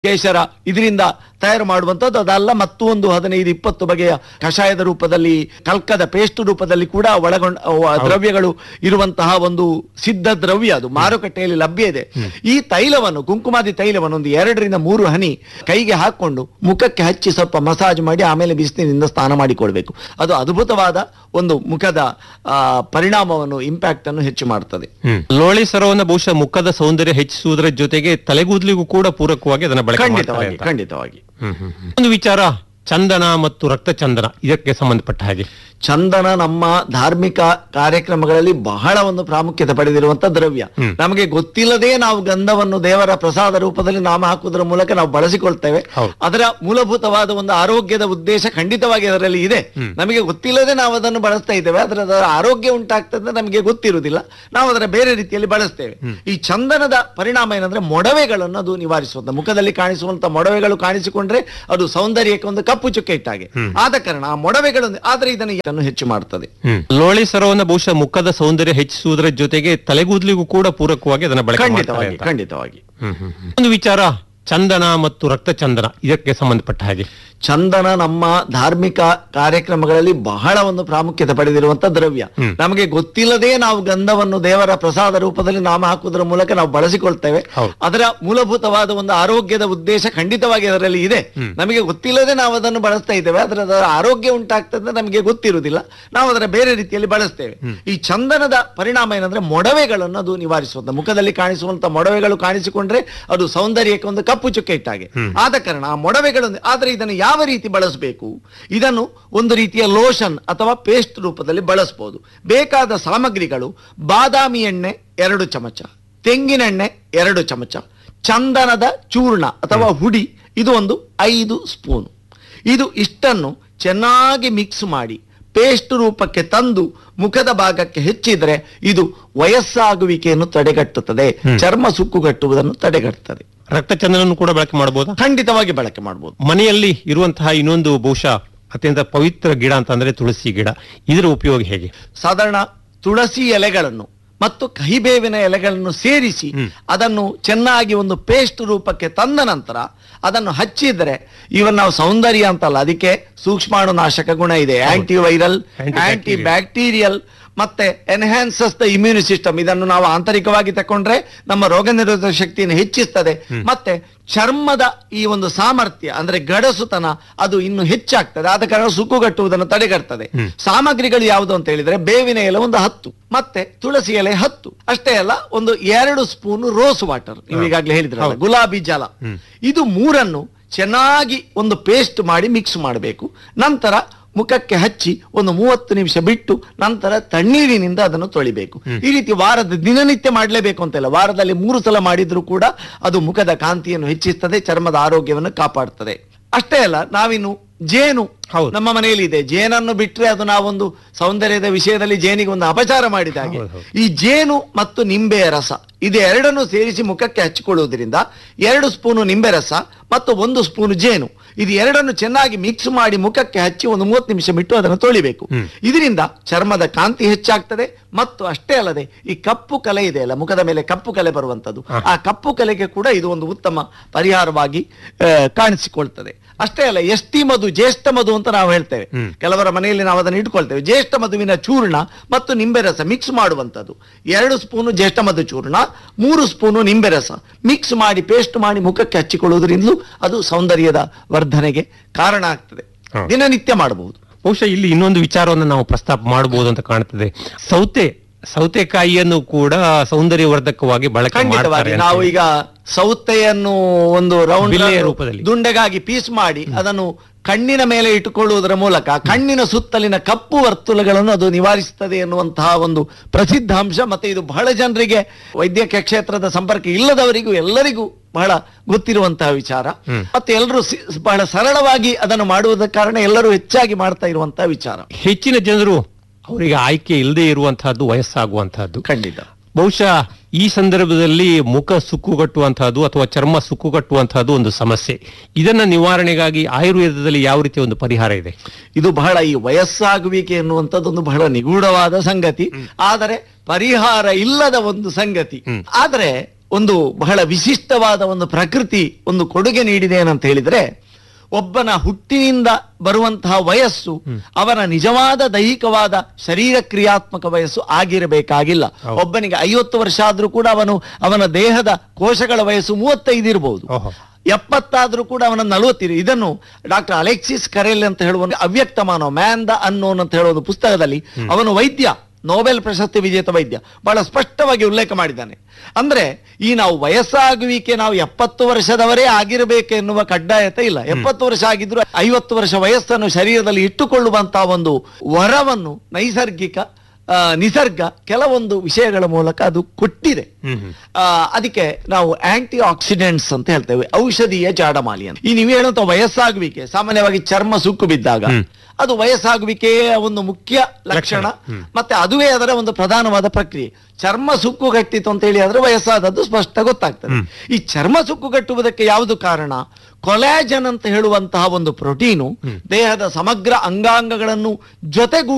ಕೇಶರ ಇದರಿಂದ ತಯಾರು ಮಾಡುವಂತದ್ದು ಅದಲ್ಲ ಮತ್ತು ಒಂದು ಹದಿನೈದು ಇಪ್ಪತ್ತು ಬಗೆಯ ಕಷಾಯದ ರೂಪದಲ್ಲಿ ಕಲ್ಕದ ಪೇಸ್ಟ್ ರೂಪದಲ್ಲಿ ಕೂಡ ಒಳಗೊಂಡ ಅವ ದ್ರವ್ಯಗಳು ಇರುವಂತಹ ಒಂದು ಸಿದ್ಧ ದ್ರವ್ಯ ಅದು ಮಾರುಕಟ್ಟೆಯಲ್ಲಿ ಲಭ್ಯ ಇದೆ ಈ ತೈಲವನ್ನು ಕುಂಕುಮಾದಿ ತೈಲವನ್ನು ಒಂದು ಎರಡರಿಂದ ಮೂರು ಹನಿ ಕೈಗೆ ಹಾಕೊಂಡು ಮುಖಕ್ಕೆ ಹಚ್ಚಿ ಸ್ವಲ್ಪ ಮಸಾಜ್ ಮಾಡಿ ಆಮೇಲೆ ಬಿಸಿಲಿನಿಂದ ಸ್ನಾನ ಮಾಡಿಕೊಳ್ಬೇಕು ಅದು ಅದ್ಭುತವಾದ ಒಂದು ಮುಖದ ಆ, ಪರಿಣಾಮವನ್ನು ಇಂಪ್ಯಾಕ್ಟ್ ಅನ್ನು ಹೆಚ್ಚು ಮಾಡ್ತದೆ ಲೋಳಿ ಸರವನ್ನ ಬಹುಶಃ ಮುಖದ ಸೌಂದರ್ಯ ಹೆಚ್ಚಿಸುವುದರ ಜೊತೆಗೆ ತಲೆಗೂದಲಿಗೂ ಕೂಡ ಪೂರಕವಾಗಿ ಅದನ್ನ ಬಳಕೆ ಮಾಡ್ತಾರೆ ಖಂಡಿತವಾಗಿ ಅಂತ. ಖಂಡಿತವಾಗಿ ಹ್ಮ್, ಹ್ಮ್, ಹ್ಮ್. ಒಂದು ವಿಚಾರ ಚಂದನ ಮತ್ತು ರಕ್ತ ಚಂದನ ಇದಕ್ಕೆ ಸಂಬಂಧಪಟ್ಟ ಹಾಗೆ ಚಂದನ ನಮ್ಮ ಧಾರ್ಮಿಕ ಕಾರ್ಯಕ್ರಮಗಳಲ್ಲಿ ಬಹಳ ಒಂದು ಪ್ರಾಮುಖ್ಯತೆ ಪಡೆದಿರುವಂತ ದ್ರವ್ಯ ನಮಗೆ ಗೊತ್ತಿಲ್ಲದೆ ನಾವು ಗಂಧವನ್ನು ದೇವರ ಪ್ರಸಾದ ರೂಪದಲ್ಲಿ ನಾಮ ಹಾಕುವುದರ ಮೂಲಕ ನಾವು ಬಳಸಿಕೊಳ್ತೇವೆ ಹೌದು. ಅದರ ಮೂಲಭೂತವಾದ ಒಂದು ಆರೋಗ್ಯದ ಉದ್ದೇಶ ಖಂಡಿತವಾಗಿ ಅದರಲ್ಲಿ ಇದೆ ನಮಗೆ ಗೊತ್ತಿಲ್ಲದೆ ನಾವು ಅದನ್ನು ಬಳಸ್ತಾ ಇದ್ದೇವೆ ಅದರ ಅದರ ಆರೋಗ್ಯ ಉಂಟಾಗ್ತದೆ ನಮಗೆ ಗೊತ್ತಿರುವುದಿಲ್ಲ ನಾವು ಅದರ ಬೇರೆ ರೀತಿಯಲ್ಲಿ ಬಳಸ್ತೇವೆ ಈ ಚಂದನದ ಪರಿಣಾಮ ಏನಂದ್ರೆ ಮೊಡವೆಗಳನ್ನು ಅದು ನಿವಾರಿಸುವಂತ ಮುಖದಲ್ಲಿ ಕಾಣಿಸುವಂತ ಮೊಡವೆಗಳು ಕಾಣಿಸಿಕೊಂಡ್ರೆ ಅದು ಸೌಂದರ್ಯಕ್ಕೆ ಒಂದು ಕಪ್ಪು ಚುಕ್ಕೆ ಇಟ್ಟಾಗೆ ಆದ ಕಾರಣ ಆ ಮೊಡವೆಗಳು ಆದ್ರೆ ಇದನ್ನು ಇದನ್ನು ಹೆಚ್ಚು ಮಾಡ್ತದೆ ಲೋಳಿ ಸರವನ್ನ ಬಹುಶಃ ಮುಖದ ಸೌಂದರ್ಯ ಹೆಚ್ಚಿಸುವುದರ ಜೊತೆಗೆ ತಲೆಗೂದಲಿಗೂ ಕೂಡ ಪೂರಕವಾಗಿ ಅದನ್ನ ಬಳಕೆ ಮಾಡ್ತಾರೆ ಖಂಡಿತವಾಗಿ ಅಂತ. ಖಂಡಿತವಾಗಿ ಹ್ಮ್, ಹ್ಮ್, ಹ್ಮ್. ಒಂದು ವಿಚಾರ ಚಂದನ ಮತ್ತು ರಕ್ತ ಚಂದನ ಇದಕ್ಕೆ ಸಂಬಂಧಪಟ್ಟ ಹಾಗೆ ಚಂದನ ನಮ್ಮ ಧಾರ್ಮಿಕ ಕಾರ್ಯಕ್ರಮಗಳಲ್ಲಿ ಬಹಳ ಒಂದು ಪ್ರಾಮುಖ್ಯತೆ ಪಡೆದಿರುವಂತ ದ್ರವ್ಯ ನಮಗೆ ಗೊತ್ತಿಲ್ಲದೆ ನಾವು ಗಂಧವನ್ನು ದೇವರ ಪ್ರಸಾದ ರೂಪದಲ್ಲಿ ನಾಮ ಹಾಕುವುದರ ಮೂಲಕ ನಾವು ಬಳಸಿಕೊಳ್ತೇವೆ ಹೌದು. ಅದರ ಮೂಲಭೂತವಾದ ಒಂದು ಆರೋಗ್ಯದ ಉದ್ದೇಶ ಖಂಡಿತವಾಗಿ ಅದರಲ್ಲಿ ಇದೆ ನಮಗೆ ಗೊತ್ತಿಲ್ಲದೆ ನಾವು ಅದನ್ನು ಬಳಸ್ತಾ ಇದ್ದೇವೆ ಅದರ ಅದರ ಆರೋಗ್ಯ ಉಂಟಾಗ್ತದೆ ನಮಗೆ ಗೊತ್ತಿರುವುದಿಲ್ಲ ನಾವು ಅದರ ಬೇರೆ ರೀತಿಯಲ್ಲಿ ಬಳಸ್ತೇವೆ ಈ ಚಂದನದ ಪರಿಣಾಮ ಏನಂದ್ರೆ ಮೊಡವೆಗಳನ್ನು ಅದು ನಿವಾರಿಸುವಂತ ಮುಖದಲ್ಲಿ ಕಾಣಿಸುವಂತ ಮೊಡವೆಗಳು ಕಾಣಿಸಿಕೊಂಡ್ರೆ ಅದು ಸೌಂದರ್ಯಕ್ಕೆ ಒಂದು ಕಪ್ಪು ಚುಕ್ಕೆ ಇಟ್ಟಾಗೆ ಆದ ಕಾರಣ ಆ ಮೊಡವೆಗಳು ಆದ್ರೆ ಇದನ್ನು ಯಾವ ರೀತಿ ಬಳಸಬೇಕು ಇದನ್ನು ಒಂದು ರೀತಿಯ ಲೋಷನ್ ಅಥವಾ ಪೇಸ್ಟ್ ರೂಪದಲ್ಲಿ ಬಳಸಬಹುದು ಬೇಕಾದ ಸಾಮಗ್ರಿಗಳು ಬಾದಾಮಿ ಎಣ್ಣೆ ಎರಡು ಚಮಚ ತೆಂಗಿನೆಣ್ಣೆ ಎರಡು ಚಮಚ ಚಂದನದ ಚೂರ್ಣ ಅಥವಾ ಹುಡಿ ಇದು ಒಂದು ಐದು ಸ್ಪೂನ್ ಇದು ಇಷ್ಟನ್ನು ಚೆನ್ನಾಗಿ ಮಿಕ್ಸ್ ಮಾಡಿ ಪೇಸ್ಟ್ ರೂಪಕ್ಕೆ ತಂದು ಮುಖದ ಭಾಗಕ್ಕೆ ಹೆಚ್ಚಿದ್ರೆ ಇದು ವಯಸ್ಸಾಗುವಿಕೆಯನ್ನು ತಡೆಗಟ್ಟುತ್ತದೆ ಚರ್ಮ ಸುಕ್ಕುಗಟ್ಟುವುದನ್ನು ತಡೆಗಟ್ಟುತ್ತದೆ ರಕ್ತ ಚಂದನನ್ನು ಕೂಡ ಬಳಕೆ ಮಾಡಬಹುದಾ ಖಂಡಿತವಾಗಿ ಬಳಕೆ ಮಾಡಬಹುದು ಮನೆಯಲ್ಲಿ ಇರುವಂತಹ ಇನ್ನೊಂದು ಬಹುಶಃ ಅತ್ಯಂತ ಪವಿತ್ರ ಗಿಡ ಅಂತಂದ್ರೆ ತುಳಸಿ ಗಿಡ ಇದರ ಉಪಯೋಗ ಹೇಗೆ ಸಾಧಾರಣ ತುಳಸಿ ಎಲೆಗಳನ್ನು ಮತ್ತು ಕಹಿಬೇವಿನ ಎಲೆಗಳನ್ನು ಸೇರಿಸಿ ಅದನ್ನು ಚೆನ್ನಾಗಿ ಒಂದು ಪೇಸ್ಟ್ ರೂಪಕ್ಕೆ ತಂದ ನಂತರ ಅದನ್ನು ಹಚ್ಚಿದ್ರೆ ಇವನ್ ನಾವು ಸೌಂದರ್ಯ ಅಂತಲ್ಲ ಅದಕ್ಕೆ ಸೂಕ್ಷ್ಮಾಣು ನಾಶಕ ಗುಣ ಇದೆ anti viral Antibacterial. Anti bacterial ಮತ್ತೆ ಎನ್ಹ್ಯಾನ್ಸಸ್ ದ ಇಮ್ಯೂನಿ ಸಿಸ್ಟಮ್ ಇದನ್ನು ನಾವು ಆಂತರಿಕವಾಗಿ ತಕೊಂಡ್ರೆ ನಮ್ಮ ರೋಗ ನಿರೋಧಕ ಶಕ್ತಿಯನ್ನು ಹೆಚ್ಚಿಸ್ತದೆ ಮತ್ತೆ ಚರ್ಮದ ಈ ಒಂದು ಸಾಮರ್ಥ್ಯ ಅಂದ್ರೆ ಗಡಸುತನ ಅದು ಇನ್ನು ಹೆಚ್ಚಾಗ್ತದೆ ಆದ ಕಾರಣ ಸುಕ್ಕುಗಟ್ಟುವುದನ್ನು ತಡೆಗಟ್ತದೆ ಸಾಮಗ್ರಿಗಳು ಯಾವುದು ಅಂತ ಹೇಳಿದ್ರೆ ಬೇವಿನ ಎಲೆ ಒಂದು ಹತ್ತು ಮತ್ತೆ ತುಳಸಿ ಎಲೆ ಹತ್ತು ಅಷ್ಟೇ ಅಲ್ಲ ಒಂದು ಎರಡು ಸ್ಪೂನ್ ರೋಸ್ ವಾಟರ್ ನೀವು ಈಗಾಗಲೇ ಹೇಳಿದ್ರಲ್ಲ ಗುಲಾಬಿ ಜಲ ಇದು ಮೂರನ್ನು ಚೆನ್ನಾಗಿ ಒಂದು ಪೇಸ್ಟ್ ಮಾಡಿ ಮಿಕ್ಸ್ ಮಾಡಬೇಕು ನಂತರ ಮುಖಕ್ಕೆ ಹಚ್ಚಿ ಒಂದು ಮೂವತ್ತು ನಿಮಿಷ ಬಿಟ್ಟು ನಂತರ ತಣ್ಣೀರಿನಿಂದ ಅದನ್ನು ತೊಳಿಬೇಕು ಈ ರೀತಿ ವಾರದ ದಿನನಿತ್ಯ ಮಾಡಲೇಬೇಕು ಅಂತಿಲ್ಲ ವಾರದಲ್ಲಿ ಮೂರು ಸಲ ಮಾಡಿದ್ರೂ ಕೂಡ ಅದು ಮುಖದ ಕಾಂತಿಯನ್ನು ಹೆಚ್ಚಿಸ್ತದೆ ಚರ್ಮದ ಆರೋಗ್ಯವನ್ನು ಕಾಪಾಡ್ತದೆ ಅಷ್ಟೇ ಅಲ್ಲ ನಾವಿನ್ನು ಜೇನು ಹೌದು. ನಮ್ಮ ಮನೆಯಲ್ಲಿ ಇದೆ ಜೇನನ್ನು ಬಿಟ್ರೆ ಅದು ನಾವೊಂದು ಸೌಂದರ್ಯದ ವಿಷಯದಲ್ಲಿ ಜೇನಿಗೆ ಒಂದು ಅಪಚಾರ ಮಾಡಿದ ಹಾಗೆ ಹೌದು, ಹೌದು. ಈ ಜೇನು ಮತ್ತು ನಿಂಬೆಯ ರಸ ಇದೆರಡನ್ನು ಸೇರಿಸಿ ಮುಖಕ್ಕೆ ಹಚ್ಚಿಕೊಳ್ಳುವುದರಿಂದ ಎರಡು ಸ್ಪೂನು ನಿಂಬೆ ರಸ ಮತ್ತು ಒಂದು ಸ್ಪೂನು ಜೇನು ಇದು ಎರಡನ್ನು ಚೆನ್ನಾಗಿ ಮಿಕ್ಸ್ ಮಾಡಿ ಮುಖಕ್ಕೆ ಹಚ್ಚಿ ಒಂದು ಮೂವತ್ತು ನಿಮಿಷ ಬಿಟ್ಟು ಅದನ್ನು ತೊಳಿಬೇಕು ಇದರಿಂದ ಚರ್ಮದ ಕಾಂತಿ ಹೆಚ್ಚಾಗ್ತದೆ ಮತ್ತು ಅಷ್ಟೇ ಅಲ್ಲದೆ ಈ ಕಪ್ಪು ಕಲೆ ಇದೆ ಅಲ್ಲ ಮುಖದ ಮೇಲೆ ಕಪ್ಪು ಕಲೆ ಬರುವಂತದ್ದು ಆ ಕಪ್ಪು ಕಲೆಗೆ ಕೂಡ ಇದು ಒಂದು ಉತ್ತಮ ಪರಿಹಾರವಾಗಿ ಆ, ಕಾಣಿಸಿಕೊಳ್ತದೆ ಅಷ್ಟೇ ಅಲ್ಲ ಎಷ್ಟಿ ಮಧು ಜ್ಯೇಷ್ಠ ಮಧು ಅಂತ ನಾವು ಹೇಳ್ತೇವೆ ಕೆಲವರ ಮನೆಯಲ್ಲಿ ನಾವು ಅದನ್ನು ಇಟ್ಕೊಳ್ತೇವೆ ಜ್ಯೇಷ್ಠ ಮಧುವಿನ ಚೂರ್ಣ ಮತ್ತು ನಿಂಬೆ ರಸ ಮಿಕ್ಸ್ ಮಾಡುವಂಥದ್ದು ಎರಡು ಸ್ಪೂನು ಜ್ಯೇಷ್ಠ ಮಧು ಚೂರ್ಣ ಮೂರು ಸ್ಪೂನು ನಿಂಬೆ ರಸ ಮಿಕ್ಸ್ ಮಾಡಿ ಪೇಸ್ಟ್ ಮಾಡಿ ಮುಖಕ್ಕೆ ಹಚ್ಚಿಕೊಳ್ಳುವುದರಿಂದಲೂ ಅದು ಸೌಂದರ್ಯದ ವರ್ಧನೆಗೆ ಕಾರಣ ಆಗ್ತದೆ ಹಾ. ದಿನನಿತ್ಯ ಮಾಡಬಹುದು ಬಹುಶಃ ಇಲ್ಲಿ ಇನ್ನೊಂದು ವಿಚಾರವನ್ನು ನಾವು ಪ್ರಸ್ತಾಪ ಮಾಡಬಹುದು ಅಂತ ಕಾಣ್ತದೆ ಸೌತೆ ಸೌತೆಕಾಯಿಯನ್ನು ಕೂಡ ಸೌಂದರ್ಯವರ್ಧಕವಾಗಿ ಬಳಕೆ ಖಂಡಿತವಾಗಿ ಮಾಡ್ತಾರೆ ಅಂತ ನಾವು ಹೇಳಿ. ಈಗ ಸೌತೆಯನ್ನು ಒಂದು ರೌಂಡ್ ಬಿಲ್ಲೆಯ ರೂಪದಲ್ಲಿ. ದುಂಡೆಗಾಗಿ ಪೀಸ್ ಮಾಡಿ ಅದನ್ನು ಕಣ್ಣಿನ ಮೇಲೆ ಇಟ್ಟುಕೊಳ್ಳುವುದರ ಮೂಲಕ ಕಣ್ಣಿನ ಸುತ್ತಲಿನ ಕಪ್ಪು ವರ್ತುಲಗಳನ್ನು ಅದು ನಿವಾರಿಸುತ್ತದೆ ಎನ್ನುವಂತಹ ಒಂದು ಪ್ರಸಿದ್ಧ ಅಂಶ ಮತ್ತೆ ಇದು ಬಹಳ ಜನರಿಗೆ ವೈದ್ಯಕೀಯ ಕ್ಷೇತ್ರದ ಸಂಪರ್ಕ ಇಲ್ಲದವರಿಗೂ ಎಲ್ಲರಿಗೂ ಬಹಳ ಗೊತ್ತಿರುವಂತಹ ವಿಚಾರ ಮತ್ತೆ ಎಲ್ಲರೂ ಸಿ- ಬಹಳ ಸರಳವಾಗಿ ಅದನ್ನು ಮಾಡುವುದರ ಕಾರಣ ಎಲ್ಲರೂ ಹೆಚ್ಚಾಗಿ ಮಾಡ್ತಾ ಇರುವಂತಹ ವಿಚಾರ ಹೆಚ್ಚಿನ ಜನರು ಅವರಿಗೆ ಆಯ್ಕೆ ಇಲ್ಲದೆ ಇರುವಂತಹದ್ದು ವಯಸ್ಸಾಗುವಂತಹದ್ದು ಖಂಡಿತ ಬಹುಶಃ ಈ ಸಂದರ್ಭದಲ್ಲಿ ಮುಖ ಸುಕ್ಕುಗಟ್ಟುವಂತಹದ್ದು ಅಥವಾ ಚರ್ಮ ಸುಕ್ಕುಗಟ್ಟುವಂತಹದ್ದು ಒಂದು ಸಮಸ್ಯೆ ಇದನ್ನ ನಿವಾರಣೆಗಾಗಿ ಆಯುರ್ವೇದದಲ್ಲಿ ಯಾವ ರೀತಿಯ ಒಂದು ಪರಿಹಾರ ಇದೆ ಇದು ಬಹಳ ಈ ವಯಸ್ಸಾಗುವಿಕೆ ಎನ್ನುವಂಥದ್ದೊಂದು ಬಹಳ ನಿಗೂಢವಾದ ಸಂಗತಿ ಆದರೆ ಪರಿಹಾರ ಇಲ್ಲದ ಒಂದು ಸಂಗತಿ ಆದರೆ ಒಂದು ಬಹಳ ವಿಶಿಷ್ಟವಾದ ಒಂದು ಪ್ರಕೃತಿ ಒಂದು ಕೊಡುಗೆ ನೀಡಿದೆ ಏನಂತ ಹೇಳಿದ್ರೆ ಒಬ್ಬನ ಹುಟ್ಟಿನಿಂದ ಬರುವಂತಹ ವಯಸ್ಸು ಅವನ ನಿಜವಾದ ದೈಹಿಕವಾದ ಶರೀರ ಕ್ರಿಯಾತ್ಮಕ ವಯಸ್ಸು ಆಗಿರಬೇಕಾಗಿಲ್ಲ ಒಬ್ಬನಿಗೆ ಐವತ್ತು ವರ್ಷ ಆದ್ರೂ ಕೂಡ ಅವನು ಅವನ ದೇಹದ ಕೋಶಗಳ ವಯಸ್ಸು ಮೂವತ್ತೈದು ಇರಬಹುದು ಓಹೋ. ಎಪ್ಪತ್ತಾದ್ರೂ ಕೂಡ ಅವನ ನಲವತ್ತಿರು ಇದನ್ನು ಡಾಕ್ಟರ್ ಅಲೆಕ್ಸಿಸ್ ಕರೆಲ್ ಅಂತ ಹೇಳುವ ಒಂದು ಅವ್ಯಕ್ತ ಮಾನವ ಮ್ಯಾನ್ ದ ಅನ್ನೋನ್ ಅಂತ ಹೇಳುವ ಒಂದು ಪುಸ್ತಕದಲ್ಲಿ ಅವನು ವೈದ್ಯ ನೋಬೆಲ್ ಪ್ರಶಸ್ತಿ ವಿಜೇತ ವೈದ್ಯ ಬಹಳ ಸ್ಪಷ್ಟವಾಗಿ ಉಲ್ಲೇಖ ಮಾಡಿದ್ದಾನೆ ಅಂದ್ರೆ ಈ ನಾವು ವಯಸ್ಸಾಗುವಿಕೆ ನಾವು ಎಪ್ಪತ್ತು ವರ್ಷದವರೇ ಆಗಿರಬೇಕು ಎನ್ನುವ ಕಡ್ಡಾಯತೆ ಇಲ್ಲ ಎಪ್ಪತ್ತು ವರ್ಷ ಆಗಿದ್ರು ಐವತ್ತು ವರ್ಷ ವಯಸ್ಸನ್ನು ಶರೀರದಲ್ಲಿ ಇಟ್ಟುಕೊಳ್ಳುವಂತಹ ಒಂದು ವರವನ್ನು ನೈಸರ್ಗಿಕ ಆ, ನಿಸರ್ಗ ಕೆಲವೊಂದು ವಿಷಯಗಳ ಮೂಲಕ ಅದು ಕೊಟ್ಟಿದೆ ಹ್ಮ್ ಹ್ಮ್. ಆ, ಅದಕ್ಕೆ ನಾವು ಆಂಟಿ ಆಕ್ಸಿಡೆಂಟ್ಸ್ ಅಂತ ಹೇಳ್ತೇವೆ ಔಷಧೀಯ ಜಾಡಮಾಲಿ ಅಂತ ಈ ನೀವು ಹೇಳುವಂತ ವಯಸ್ಸಾಗುವಿಕೆ ಸಾಮಾನ್ಯವಾಗಿ ಚರ್ಮ ಸುಕ್ಕು ಬಿದ್ದಾಗ ಅದು ವಯಸ್ಸಾಗುವಿಕೆಯ ಒಂದು ಮುಖ್ಯ ಲಕ್ಷಣ ಮತ್ತೆ ಅದುವೇ ಅದರ ಒಂದು ಪ್ರಧಾನವಾದ ಪ್ರಕ್ರಿಯೆ ಚರ್ಮ ಸುಕ್ಕು ಗಟ್ಟಿತು ಅಂತ ಹೇಳಿ ಆದ್ರೆ ವಯಸ್ಸಾದದ್ದು ಸ್ಪಷ್ಟ ಗೊತ್ತಾಗ್ತದೆ ಈ ಚರ್ಮ ಸುಕ್ಕು ಗಟ್ಟುವುದಕ್ಕೆ ಯಾವುದು ಕಾರಣ ಕೊಲಾಜನ್ ಅಂತ ಹೇಳುವಂತಹ ಒಂದು ಪ್ರೋಟೀನು ದೇಹದ ಸಮಗ್ರ ಅಂಗಾಂಗಗಳನ್ನು ಜೊತೆಗೂಡಿ